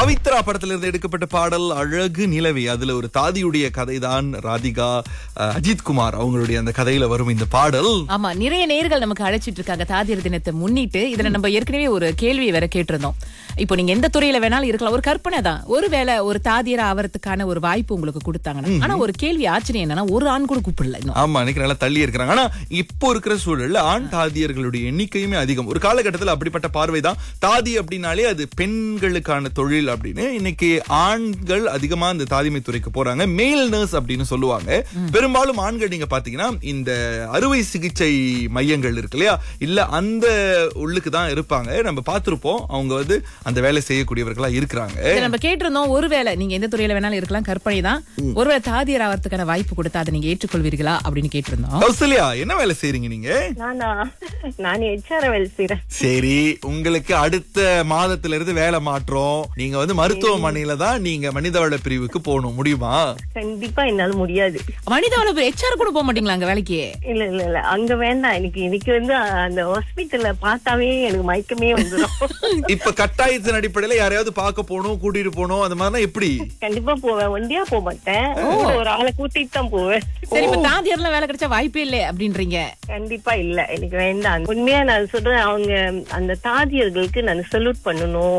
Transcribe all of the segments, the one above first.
பவித்ரா படத்துல இருந்து எடுக்கப்பட்ட பாடல் அழகு நிலவே அதுல ஒரு தாதியுடைய கதைதான் ராதிகா அஹ், அஜித் குமார் அவங்களுடைய அந்த கதையில வரும் இந்த பாடல் ஆமா நிறைய நேர்கள் நமக்கு அழைச்சிட்டு இருக்காங்க தாதியர் தினத்தை முன்னிட்டு இதுல நம்ம ஏற்கனவே ஒரு கேள்வி வேற கேட்டிருந்தோம் இப்போ நீங்க எந்த துறையில வேணாலும் இருக்கலாம் ஒரு கற்பனை தான் ஒருவேளை ஒரு தாதியர் ஆவறதுக்கான ஒரு வாய்ப்பு உங்களுக்கு கொடுத்தாங்கன்னா ஆனா ஒரு கேள்வி ஆச்சரியம் என்னன்னா ஒரு ஆண் கூட கூப்பிடல இன்னும் ஆமா இன்னைக்கு நல்லா தள்ளி இருக்கிறாங்க ஆனா இப்போ இருக்கிற சூழல்ல ஆண் தாதியர்களுடைய எண்ணிக்கையுமே அதிகம் ஒரு காலகட்டத்தில் அப்படிப்பட்ட பார்வைதான் தாதி அப்படின்னாலே அது பெண்களுக்கான தொழில் அப்படின்னு இன்னைக்கு ஆண்கள் அதிகமா இந்த தாதிமை துறைக்கு போறாங்க மேல் நர்ஸ் அப்படின்னு சொல்லுவாங்க பெரும்பாலும் ஆண்கள் நீங்க பாத்தீங்கன்னா இந்த அறுவை சிகிச்சை மையங்கள் இருக்கு இல்லையா இல்ல அந்த உள்ளுக்கு தான் இருப்பாங்க நம்ம பார்த்திருப்போம் அவங்க வந்து அந்த வேலை செய்யக்கூடியவர்களா இருக்கிறாங்க இதை நம்ம கேட்டிருந்தோம் ஒருவேளை நீங்க எந்த துறையில வேணாலும் இருக்கலாம் கற்பனை தான் ஒருவேளை தாதியர் ஆவறதுக்கான வாய்ப்பு கொடுத்தா அதை நீங்க ஏற்றுக்கொள்வீர்களா அப்படின்னு கேட்டிருந்தோம் கௌசல்யா என்ன வேலை செய்றீங்க நீங்க நானா நான் ஹெச்ஆர் வேலை செய்யறேன் சரி உங்களுக்கு அடுத்த மாதத்துல இருந்து வேலை மாற்றம் நீங்க வந்து மருத்துவமனையில தான் நீங்க மனிதவள பிரிவுக்கு போகணும் முடியுமா கண்டிப்பா என்னால முடியாது மனித வளர்ப்பு எச்ஆர் கூட போக மாட்டீங்களா அங்க வேலைக்கு இல்ல இல்ல இல்ல அங்க வேண்டாம் எனக்கு இன்னைக்கு வந்து அந்த ஹாஸ்பிட்டல்ல பார்த்தாவே எனக்கு மயக்கமே வந்துடும் இப்ப கட்டாயத்தின் அடிப்படையில யாரையாவது பார்க்க போகணும் கூட்டிட்டு போகணும் அந்த மாதிரிலாம் எப்படி கண்டிப்பா போவேன் ஒண்டியா போக மாட்டேன் ஒரு ஆளை கூட்டிட்டு தான் போவேன் சரி இப்ப தாதியர்லாம் வேலை கிடைச்சா வாய்ப்பே இல்லை அப்படின்றீங்க கண்டிப்பா இல்ல எனக்கு வேண்டாம் உண்மையா நான் சொல்றேன் அவங்க அந்த தாதியர்களுக்கு நான் சல்யூட் பண்ணணும்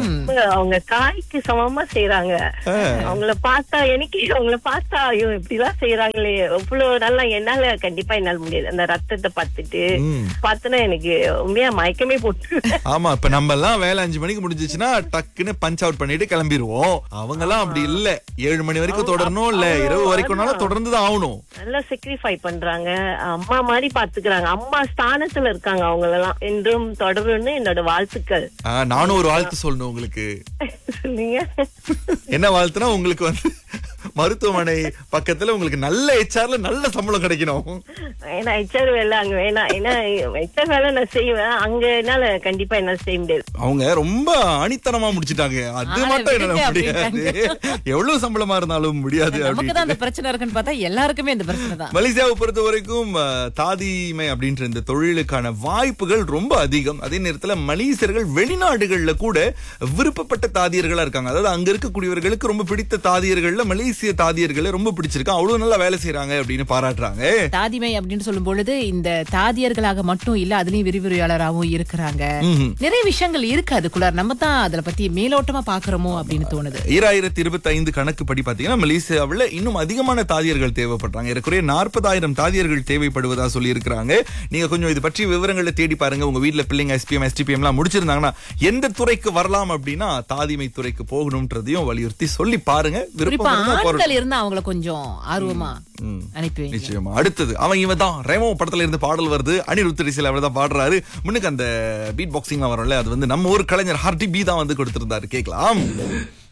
அவங்க காய்க்கு சமமா செய்யறாங்க அவங்கள பார்த்தா எனக்கு அவங்கள பார்த்தா ஐயோ இப்படிலாம் செய்யறாங்களே அவ்வளவு நல்லா என்னால கண்டிப்பா என்னால முடியாது அந்த ரத்தத்தை பார்த்துட்டு பார்த்தனா எனக்கு உண்மையா மயக்கமே போட்டு ஆமா இப்ப நம்ம எல்லாம் வேலை அஞ்சு மணிக்கு முடிஞ்சிச்சுன்னா டக்குன்னு பஞ்ச் அவுட் பண்ணிட்டு கிளம்பிடுவோம் அவங்க எல்லாம் அப்படி இல்ல ஏழு மணி வரைக்கும் தொடரணும் இல்ல இரவு வரைக்கும்னாலும் தொடர்ந்து தான் ஆகணும் நல்லா செக்ரிஃபை பண்றாங்க அம்மா மாதிரி பாத்துக்கிறாங்க அம்மா ஸ்தானத்துல இருக்காங்க அவங்க எல்லாம் என்றும் தொடரும்னு என்னோட வாழ்த்துக்கள் ஆ, நானும் ஒரு வாழ்த்து சொல்லணும் உங்களுக்கு சொல்லுங்க என்ன வாழ்த்துனா உங்களுக்கு வந்து மருத்துவமனை பக்கத்துல உங்களுக்கு நல்ல ஹெச்ஆர்ல நல்ல சம்பளம் கிடைக்கணும் ஏன்னா ஹெச்ஆர் வேலை அங்க வேணாம் ஏன்னா ஹெச்ஆர் வேலை நான் செய்வேன் அங்க என்னால கண்டிப்பா என்னால செய்ய முடியாது அவங்க ரொம்ப ஆணித்தனமா முடிச்சிட்டாங்க அது ஆனா மட்டும் என்னால விடுங்க முடியாது எவ்வளவு சம்பளமா இருந்தாலும் முடியாது நமக்கு அப்படின்னு தான் அந்த பிரச்சனை இருக்குன்னு பார்த்தா எல்லாருக்குமே இந்த பிரச்சனை தான் மலேசியாவை பொறுத்த வரைக்கும் அஹ், தாதிமை அப்படின்ற இந்த தொழிலுக்கான வாய்ப்புகள் ரொம்ப அதிகம் அதே நேரத்துல மலேசியர்கள் வெளிநாடுகள்ல கூட விருப்பப்பட்ட தாதியர்களா இருக்காங்க அதாவது அங்க இருக்கக்கூடியவர்களுக்கு ரொம்ப பிடித்த தாதியர்கள்ல மலேசிய தாதியர்களை ரொம்ப பிடிச்சிருக்கு அவ்வளவு நல்லா வேலை செய்யறாங்க அப்படின்னு பாராட்டுறாங்க தாதிமை அப்படின்னு சொல்லும் பொழுது இந்த தாதியர்களாக மட்டும் இல்ல அதுலயும் விரிவுரையாளராகவும் இருக்கிறாங்க ம்ஹும். நிறைய விஷயங்கள் இருக்கு அதுக்குள்ள நம்ம தான் அதுல பத்தி மேலோட்டமா பாக்குறோமோ அப்படின்னு தோணுது ஈராயிரத்தி இருபத்தி ஐந்து கணக்கு படி பாத்தீங்கன்னா மலேசியாவில் இன்னும் அதிகமான தாதியர்கள் தேவைப்படுறாங்க ஏறக்குறைய நாற்பதாயிரம் தாதியர்கள் தேவைப்படுவதா சொல்லி இருக்கிறாங்க நீங்க கொஞ்சம் இது பற்றி விவரங்களை தேடி பாருங்க உங்க வீட்ல பிள்ளைங்க எஸ்பிஎம் எஸ்டிபிஎம் எல்லாம் முடிச்சிருந்தாங்கன்னா எந்த துறைக்கு வரலாம் அப்படின்னா தாதிமை துறைக்கு போகணும்ன்றதையும் வலியுறுத்தி சொல்லி பாருங்க குறிப்பா விருப்பம் இருந்தா போறோம். ஆண்கள் இருந்தா அவங்கள கொஞ்சம் ஆர்வமா அனுப்பி வைங்க. நிச்சயமா அடுத்தது அவன் இவன் தான் ரெமோ படத்துல இருந்து பாடல் வருது அனிருத் ரிசில் அவர் தான் பாடுறாரு முன்னுக்கு அந்த பீட் பாக்ஸிங்லாம் வரும்ல அது வந்து நம்ம ஊர் கலைஞர் ஹார்டி பி தான் வந்து கொடுத்திருந்தாரு கேட்கலாம்